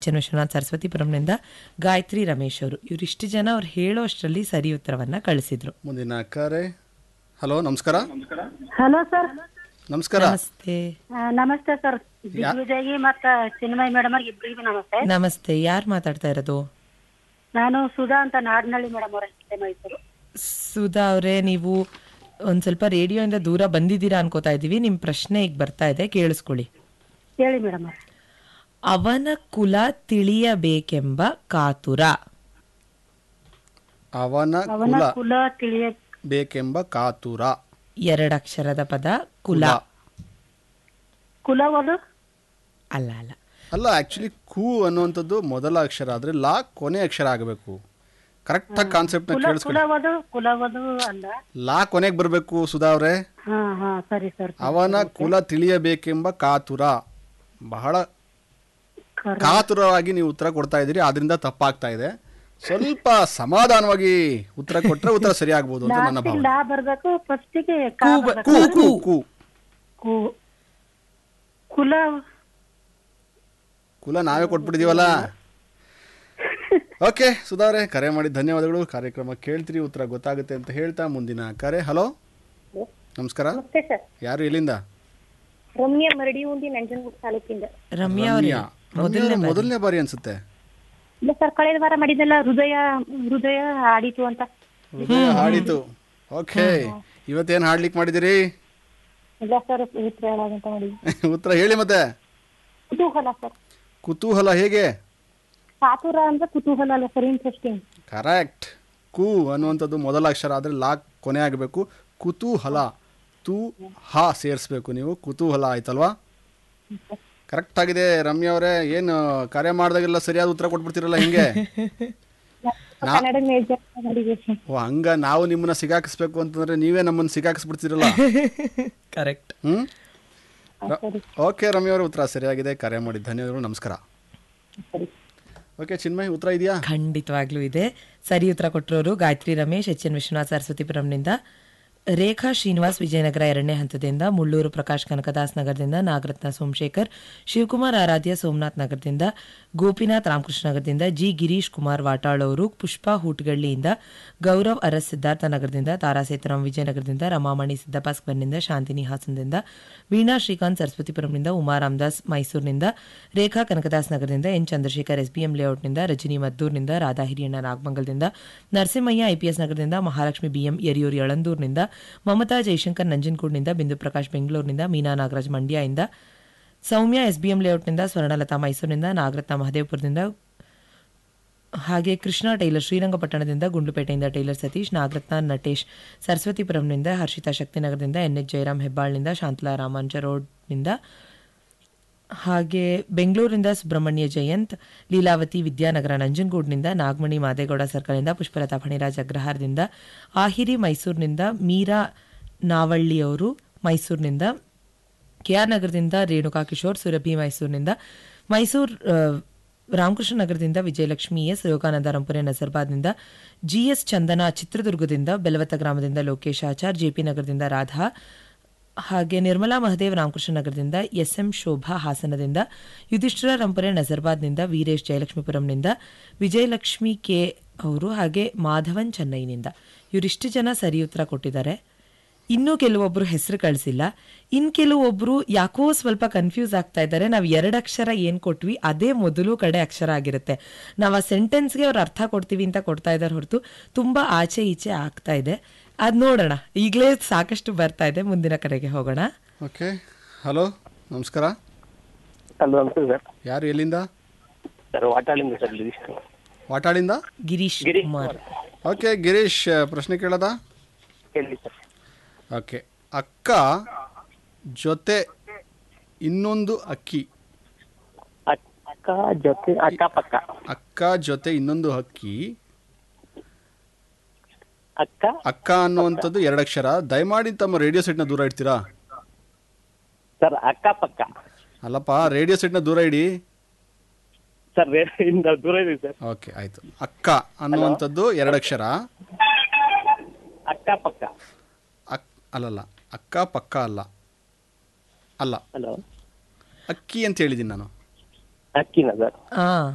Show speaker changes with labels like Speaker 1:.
Speaker 1: N Vishwanath ಸರಸ್ವತಿಪುರಂನಿಂದ ಗಾಯತ್ರಿ ರಮೇಶ್ ಅವರು ಇವರಿಷ್ಟು ಜನ ಅವ್ರು ಹೇಳೋಷ್ಟರಲ್ಲಿ ಸರಿ ಉತ್ತರವನ್ನ ಕಳಿಸಿದ್ರು
Speaker 2: ಮುಂದಿನ ಕರೆ ಹಲೋ ನಮಸ್ಕಾರ
Speaker 3: ಹಲೋ ಸರ್
Speaker 2: ನಮಸ್ಕಾರ
Speaker 1: ನಮಸ್ತೆ
Speaker 3: ನಮಸ್ತೆ ಸರ್ ದಿಗ್ವಿಜಯ್ಗೆ ಮತ್ತ ಚಿನ್ಮಯ್ ಮೇಡಮ್ ಅವ್ರಿಗೆ ಇಬ್ಬರಿಗೂ ನಮಸ್ತೆ
Speaker 1: ನಮಸ್ತೆ ಯಾರು ಮಾತಾಡ್ತಾ ಇರೋದು
Speaker 3: ನಾನು ಸುಧಾ ಅಂತ ನಾಡನಹಳ್ಳಿ ಮೇಡಮ್ ಅವರ ಮೈಸೂರು
Speaker 1: ಸುಧಾ ಅವರೇ ನೀವು ಒಂದ್ ಸ್ವಲ್ಪ ರೇಡಿಯೋಯಿಂದ ದೂರ ಬಂದಿದ್ದೀರಾ ಅನ್ಕೋತಾ ಇದ್ದೀವಿ ನಿಮ್ ಪ್ರಶ್ನೆ ಈಗ ಬರ್ತಾ ಇದೆ ಕೇಳಿಸ್ಕೊಳ್ಳಿ
Speaker 3: ಹೇಳಿ ಮೇಡಮ್ ಅವ್ರೆ
Speaker 1: ಅವನ ಕುಲ ತಿಳಿಯಬೇಕೆಂಬ ಕಾತುರ
Speaker 2: ಅವನ
Speaker 3: ಅವನ
Speaker 2: ಕುಲ
Speaker 3: ಕುಲ ತಿಳಿಯ
Speaker 2: ಬೇಕೆಂಬ ಕಾತುರ
Speaker 1: ಎರಡಕ್ಷರದ ಪದ ಕುಲ
Speaker 3: ಕುಲವದು
Speaker 1: ಅಲ್ಲ ಅಲ್ಲ
Speaker 2: ಅಲ್ಲ ಆಕ್ಚುಲಿ ಕು ಅನ್ನುವಂಥದ್ದು ಮೊದಲ ಅಕ್ಷರ ಆದ್ರೆ ಲಾ ಕೊನೆ ಅಕ್ಷರ ಆಗಬೇಕು ಕರೆಕ್ಟಾಗಿ ಕಾನ್ಸೆಪ್ಟ್ನ
Speaker 3: ಕುಲ
Speaker 2: ಕೇಳಿಸ್ಕೊಳ್ಳಿ
Speaker 3: ಕುಲವದು ಕುಲವದು ಅಲ್ಲ
Speaker 2: ಲಾ ಕೊನೆಗೆ ಬರಬೇಕು ಸುಧಾ ಅವರೇ
Speaker 3: ಹಾ ಹಾ ಸರಿ ಸರ್
Speaker 2: ಅವನ ಕುಲ ತಿಳಿಯಬೇಕೆಂಬ ಕಾತುರ ಬಹಳ
Speaker 3: ಖರೆ.
Speaker 2: ಕಾತುರವಾಗಿ ನೀವು ಉತ್ತರ ಕೊಡ್ತಾ ಇದ್ದೀರಿ ಅದರಿಂದ ತಪ್ಪಾಗ್ತಾ ಇದೆ ಸ್ವಲ್ಪ ಸಮಾಧಾನವಾಗಿ ಉತ್ತರ ಕೊಟ್ರೆ ಉತ್ತರ ಸರಿ ಆಗ್ಬೋದು ಅಂತ ನನ್ನ
Speaker 3: ಲಾಸ್ಟಿಗೆ
Speaker 2: ಭಾವನೆ
Speaker 3: ಲಾ ಬರ್ಬೇಕು ಫಸ್ಟಿಗೆ ಕಾ ಬರ್ಬೇಕು.
Speaker 2: ಕು ಕು ಕು
Speaker 3: ಕು ಕುಲ
Speaker 2: ಕುಲ ನಾವೇ ಕೊಟ್ಬಿಟ್ಟಿದೀವಲ್ಲ ಓಕೆ ಸುಧಾರೆ ಕರೆ ಮಾಡಿ ಧನ್ಯವಾದಗಳು ಕಾರ್ಯಕ್ರಮ ಕೇಳ್ತೀರಿ ಉತ್ತರ ಗೊತ್ತಾಗುತ್ತೆ ಅಂತ ಹೇಳ್ತಾ ಮುಂದಿನ ಕರೆ ಹಲೋ ನಮಸ್ಕಾರ
Speaker 4: ನಮಸ್ತೆ ಸರ್
Speaker 2: ಯಾರು ಎಲ್ಲಿಂದ
Speaker 4: ರಮ್ಯಾ ಮರಡಿಯುಂಡಿ ನಂಜನಗೂಡು ತಾಲೂಕಿಂದ
Speaker 1: ರಮ್ಯಾ ಅವರೇ
Speaker 2: ರಮ್ಯಾ. ರಮ್ಯಾ ಅವ್ರ ಮೊದಲನೇ ಬಾರಿ ಅನ್ಸುತ್ತೆ
Speaker 4: ಇಲ್ಲ ಸರ್ ಕಳೆದ ವಾರ ಮಾಡಿದ್ದೆಲ್ಲ ಹೃದಯ ಹೃದಯ ಆಡಿತು ಅಂತ
Speaker 2: ಹೃದಯ ಹಾಡಿತು ಓಕೆ ಇವತ್ತೇನು ಹಾಡ್ಲಿಕ್ಕೆ ಮಾಡಿದಿರಿ
Speaker 4: ಇಲ್ಲ ಸರ್ ಉತ್ತರ ಹೇಳೋದಂತ ಮಾಡಿ
Speaker 2: ಉತ್ತರ ಹೇಳಿ ಮತ್ತೆ
Speaker 4: ಕುತೂಹಲ ಸರ್
Speaker 2: ಕುತೂಹಲ ಹೇಗೆ
Speaker 4: ಕಾತುರ ಅಂದ್ರೆ ಕುತೂಹಲ ಅಲ್ಲ ಸರ್ ಇಂಟ್ರೆಸ್ಟಿಂಗ್
Speaker 2: ಕರೆಕ್ಟ್ ಕು ಅನ್ನುವಂಥದ್ದು ಮೊದಲ ಅಕ್ಷರ ಆದರೆ ಲಾ ಕೊನೆ ಆಗಬೇಕು ಕುತೂಹಲ ತು ಹ ಸೇರಿಸ್ಬೇಕು ನೀವು ಕುತೂಹಲ ಆಯ್ತಲ್ವಾ ಕರೆಕ್ಟ್ ಆಗಿದೆ ರಮ್ಯಾ ಅವರೇ ಏನು ಕಾರ್ಯ ಮಾಡಿದಾಗೆಲ್ಲ ಸರಿಯಾದ ಉತ್ತರ ಕೊಟ್ಬಿಡ್ತೀರಲ್ಲ ಹಿಂಗೆ
Speaker 4: ಕನ್ನಡ ಮೇಜರ್ ಮಾಡಿದೆ ಸರ್
Speaker 2: ಓ ಹಂಗ ನಾವು ನಿಮ್ಮನ್ನ ಸಿಗಾಕಿಸ್ಬೇಕು ಅಂತಂದ್ರೆ ನೀವೇ ನಮ್ಮನ್ನ ಸಿಗಾಕಿಸ್ಬಿಡ್ತೀರಲ್ಲ
Speaker 1: ಕರೆಕ್ಟ್
Speaker 2: ಹ್ಮ್ ಓಕೆ ರಮ್ಯಾ ಅವರ ಉತ್ತರ ಸರಿಯಾಗಿದೆ ಕಾರ್ಯ ಮಾಡಿ ಧನ್ಯವಾದಗಳು ನಮಸ್ಕಾರ ಓಕೆ ಚಿನ್ಮಯ್ ಉತ್ತರ ಇದೆಯಾ
Speaker 1: ಖಂಡಿತವಾಗ್ಲೂ ಇದೆ ಸರಿ ಉತ್ತರ ಕೊಟ್ಟರೋರು ಗಾಯತ್ರಿ ರಮೇಶ್ ಎಚ್ ಎನ್ ವಿಶ್ವನಾಥ್ ಸರಸ್ವತಿಪುರಂನಿಂದ ರೇಖಾ ಶ್ರೀನಿವಾಸ್ ವಿಜಯನಗರ ಎರಡನೇ ಹಂತದಿಂದ ಮುಳ್ಳೂರು ಪ್ರಕಾಶ್ ಕನಕದಾಸ್ ನಗರದಿಂದ ನಾಗರತ್ನ ಸೋಮಶೇಖರ್ ಶಿವಕುಮಾರ್ ಆರಾಧ್ಯ ಸೋಮನಾಥ್ ನಗರದಿಂದ ಗೋಪಿನಾಥ್ ರಾಮಕೃಷ್ಣ ನಗರದಿಂದ ಜಿ ಗಿರೀಶ್ ಕುಮಾರ್ ವಾಟಾಳ್ ಅವರು ಪುಷ್ಪಾ ಹೂಟ್ಗಳ್ಳಿಯಿಂದ ಗೌರವ್ ಅರಸ್ ಸಿದ್ಧಾರ್ಥ ನಗರದಿಂದ ತಾರಾ ಸೇತುರಾಮ್ ವಿಜಯನಗರದಿಂದ ರಮಾಮಣಿ ಸಿದ್ದಪ್ಪ ಸ್ಕ್ವರ್ನಿಂದ ಶಾಂತಿನಿ ಹಾಸನದಿಂದ ವೀಣಾ ಶ್ರೀಕಾಂತ್ ಸರಸ್ವತಿಪುರಂನಿಂದ ಉಮಾ ರಾಮದಾಸ್ ಮೈಸೂರಿನಿಂದ ರೇಖಾ ಕನಕದಾಸ್ ನಗರದಿಂದ ಎನ್ ಚಂದ್ರಶೇಖರ್ ಎಸ್ಬಿಎಂ ಲೇಔಟ್ನಿಂದ ರಜನಿ ಮದ್ದೂರ್ನಿಂದ ರಾಧಾ ಹಿರಿಯಣ್ಣ ನಾಗಮಂಗಲದಿಂದ ನರಸಿಂಹಯ್ಯ ಐಪಿಎಸ್ ನಗರದಿಂದ ಮಹಾಲಕ್ಷ್ಮಿ ಬಿಎಂ ಯರಿಯೂರು ಯಳಂದೂರ್ನಿಂದ ಮಮತಾ ಜೈಶಂಕರ್ ನಂಜನಗೂಡ್ನಿಂದ ಬಿಂದು ಪ್ರಕಾಶ್ ಬೆಂಗಳೂರಿನಿಂದ ಮೀನಾ ನಾಗರಾಜ್ ಮಂಡ್ಯದಿಂದ ಸೌಮ್ಯ ಎಸ್ಬಿಎಂ ಲೇಔಟ್ನಿಂದ ಸ್ವರ್ಣಲತಾ ಮೈಸೂರಿನಿಂದ ನಾಗರತ್ನ ಮಹದೇವಪುರದಿಂದ ಹಾಗೆ ಕೃಷ್ಣ ಟೈಲರ್ ಶ್ರೀರಂಗಪಟ್ಟಣದಿಂದ ಗುಂಡ್ಲುಪೇಟೆಯಿಂದ ಟೈಲರ್ ಸತೀಶ್ ನಾಗರತ್ನ ನಟೇಶ್ ಸರಸ್ವತಿಪುರಂನಿಂದ ಹರ್ಷಿತಾ ಶಕ್ತಿನಗರದಿಂದ ಎನ್ ಎಚ್ ಜಯರಾಮ್ ಹೆಬ್ಬಾಳ್ನಿಂದ ಶಾಂತಲಾ ರಾಮಾಂಜ ರೋಡ್ನಿಂದ ಹಾಗೆ ಬೆಂಗಳೂರಿನಿಂದ ಸುಬ್ರಹ್ಮಣ್ಯ ಜಯಂತ್ ಲೀಲಾವತಿ ವಿದ್ಯಾನಗರ ನಂಜನಗೂಡ್ನಿಂದ ನಾಗಮಣಿ ಮಾದೇಗೌಡ ಸರ್ಕಲ್ನಿಂದ ಪುಷ್ಪಲತಾ ಫಣಿರಾಜ್ ಅಗ್ರಹಾರದಿಂದ ಆಹಿರಿ ಮೈಸೂರಿನಿಂದ ಮೀರಾ ನಾವಳ್ಳಿಯವರು ಮೈಸೂರಿನಿಂದ ಕೆಆರ್ ನಗರದಿಂದ ರೇಣುಕಾ ಕಿಶೋರ್ ಸುರಭಿ ಮೈಸೂರಿನಿಂದ ಮೈಸೂರು ರಾಮಕೃಷ್ಣ ನಗರದಿಂದ ವಿಜಯಲಕ್ಷ್ಮಿ ಎಸ್ ಯೋಗಾನಂದ ರಂಪುರೆ ನಜರ್ಬಾದ್ನಿಂದ ಜಿಎಸ್ ಚಂದನ ಚಿತ್ರದುರ್ಗದಿಂದ ಬೆಲವತ್ತ ಗ್ರಾಮದಿಂದ ಲೋಕೇಶ್ ಆಚಾರ್ ಜೆಪಿ ನಗರದಿಂದ ರಾಧಾ ಹಾಗೆ ನಿರ್ಮಲಾ ಮಹದೇವ್ ರಾಮಕೃಷ್ಣ ನಗರದಿಂದ ಎಸ್ಎಂ ಶೋಭಾ ಹಾಸನದಿಂದ ಯುಧಿಷ್ಠಿರ ರಂಪುರೆ ನಜರ್ಬಾದ್ನಿಂದ ವೀರೇಶ್ ಜಯಲಕ್ಷ್ಮೀಪುರಂನಿಂದ ವಿಜಯಲಕ್ಷ್ಮಿ ಕೆ ಅವರು ಹಾಗೆ ಮಾಧವನ್ ಚೆನ್ನೈನಿಂದ ಇವರಿಷ್ಟು ಜನ ಸರಿ ಉತ್ತರ ಕೊಟ್ಟಿದ್ದಾರೆ ಇನ್ನೂ ಕೆಲವೊಬ್ರು ಹೆಸರು ಕಳಿಸಿಲ್ಲ ಇನ್ ಕೆಲವೊಬ್ರು ಯಾಕೋ ಸ್ವಲ್ಪ ಕನ್ಫ್ಯೂಸ್ ಆಗ್ತಾ ಇದ್ದಾರೆ ನಾವು ಎರಡು ಅಕ್ಷರ ಏನ್ ಕೊಟ್ವಿ ಅದೇ ಮೊದಲು ಕಡೆ ಅಕ್ಷರ ಆಗಿರುತ್ತೆ ನಾವು ಆ ಸೆಂಟೆನ್ಸ್ಗೆ ಅವ್ರು ಅರ್ಥ ಕೊಡ್ತೀವಿ ಅಂತ ಕೊಡ್ತಾ ಇದ್ದಾರೆ ಹೊರತು ತುಂಬಾ ಆಚೆ ಈಚೆ ಆಗ್ತಾ ಇದೆ ಅದ್ ನೋಡೋಣ ಈಗಲೇ ಸಾಕಷ್ಟು ಬರ್ತಾ ಇದೆ ಮುಂದಿನ ಕರೆಗೆ ಹೋಗೋಣ
Speaker 2: ಓಕೆ ಹಲೋ ನಮಸ್ಕಾರ
Speaker 5: ಹಲೋ ನಮಸ್ತೆ ಸರ್
Speaker 2: ಯಾರು ಎಲ್ಲಿಂದ
Speaker 5: ಸರ್ ವಾಟಾಳಿಂದ ಸರ್ ಗಿರೀಶ್
Speaker 2: ವಾಟಾಳಿಂದ
Speaker 1: ಗಿರೀಶ್
Speaker 5: ಗಿರೀಶ್
Speaker 1: ಕುಮಾರ್
Speaker 2: ಓಕೆ ಗಿರೀಶ್ ಪ್ರಶ್ನೆ ಕೇಳದ
Speaker 5: ಹೇಳಿ ಸರ್
Speaker 2: ಓಕೆ ಅಕ್ಕ ಜೊತೆ ಇನ್ನೊಂದು ಅಕ್ಕಿ
Speaker 5: ಅಕ್ಕ ಜೊತೆ ಅಕ್ಕಪಕ್ಕ
Speaker 2: ಅಕ್ಕ ಜೊತೆ ಇನ್ನೊಂದು ಹಕ್ಕಿ
Speaker 5: ಅಕ್ಕ
Speaker 2: ಅಕ್ಕ ಅನ್ನುವಂಥದ್ದು ಎರಡಕ್ಷರ ದಯಮಾಡಿ ತಮ್ಮ ರೇಡಿಯೋ ಸೆಟ್ನ ದೂರ ಇಡ್ತೀರಾ
Speaker 5: ಸರ್ ಅಕ್ಕಪಕ್ಕ
Speaker 2: ಅಲ್ಲಪ್ಪ ರೇಡಿಯೋ ಸೆಟ್ನ ದೂರ ಇಡಿ
Speaker 5: ಸರ್ ಇಂದ ದೂರ ಇದೆ ಸರ್
Speaker 2: ಓಕೆ ಆಯ್ತು ಅಕ್ಕ ಅನ್ನುವಂಥದ್ದು ಎರಡಕ್ಷರ
Speaker 5: ಅಕ್ಕಪಕ್ಕ
Speaker 2: ಅಕ್ ಅಲ್ಲಲ್ಲ ಅಕ್ಕ ಪಕ್ಕ ಅಲ್ಲ ಅಲ್ಲ
Speaker 5: ಹಲೋ
Speaker 2: ಅಕ್ಕಿ ಅಂತ ಹೇಳಿದ್ದೀನಿ ನಾನು
Speaker 5: ಅಕ್ಕಿನ ಸರ್
Speaker 1: ಆ